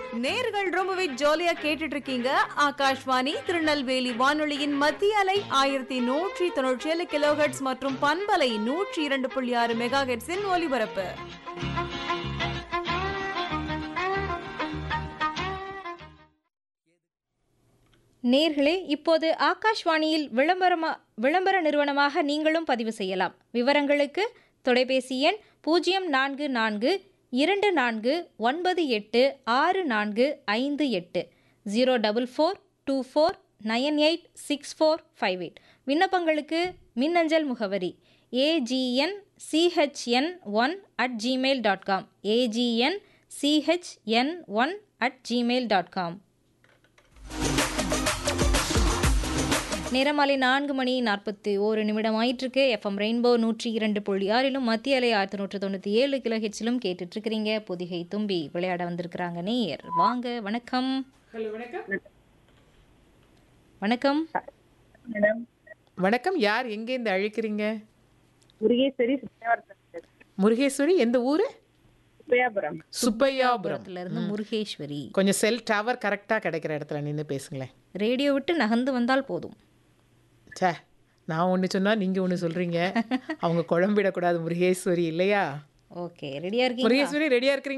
நேர்கள் ரொம்பவே ஜாலியா கேட்டுட்டு இருக்கீங்க ஆகாஷ்வாணி திருநெல்வேலி வானொலியின் மத்திய அலை ஆயிரத்தி நூற்றி தொண்ணூற்றி ஏழு கிலோஹெட்ஸ் மற்றும் பண்பலை நூற்றி இரண்டு புள்ளி ஆறு மெகா ஹெட்ஸின் ஒலிபரப்பு நேர்களே இப்போது ஆகாஷ்வாணியில் விளம்பரமா விளம்பர நிறுவனமாக நீங்களும் பதிவு செய்யலாம் விவரங்களுக்கு தொலைபேசி எண் பூஜ்ஜியம் நான்கு நான்கு இரண்டு நான்கு ஒன்பது எட்டு ஆறு நான்கு ஐந்து எட்டு zero double four two four nine eight six four five eight விண்ணப்பங்களுக்கு மின்னஞ்சல் முகவரி AGN CHN one at Gmail dot com AGN CHN one at Gmail dot com நேரமாலை நான்கு மணி நாற்பத்தி ஓரு நிமிடம் ஆயிட்டிருக்கு எஃப்எம் ரெயின்போ நூற்றி இரண்டு புள்ளி ஆறிலும் மத்திய அலை ஆயிரத்தி நூற்றி தொண்ணூற்றி ஏழு கிலோ ஹெச்சிலும் கேட்டுட்ருக்கிறீங்க பொதிகை தும்பி விளையாட வந்திருக்கிறாங்க நேயர் வாங்க வணக்கம் ஹலோ வணக்கம் வணக்கம் மேடம் வணக்கம் யார் எங்கேருந்து அழைக்கிறீங்க முருகேஸ்வரி சுப்பிரமணியம் முருகேஸ்வரி எந்த ஊரு சுப்பையாபுரம் சுப்பையாபுரம் புறத்துல இருந்து முருகேஸ்வரி கொஞ்சம் செல் டவர் கரெக்டாக கிடைக்கிற இடத்துல நின்று பேசுங்களேன் ரேடியோ விட்டு நகர்ந்து வந்தால் போதும் ச்சே நான் ஒன்று சொன்னால் நீங்கள் ஒன்று சொல்கிறீங்க அவங்க குழம்பிடக்கூடாது முருகேஸ்வரி இல்லையா ஓகே ரெடியா இருக்கீங்க முருகேஸ்வரி ரெடியாக இருக்கிறீங்க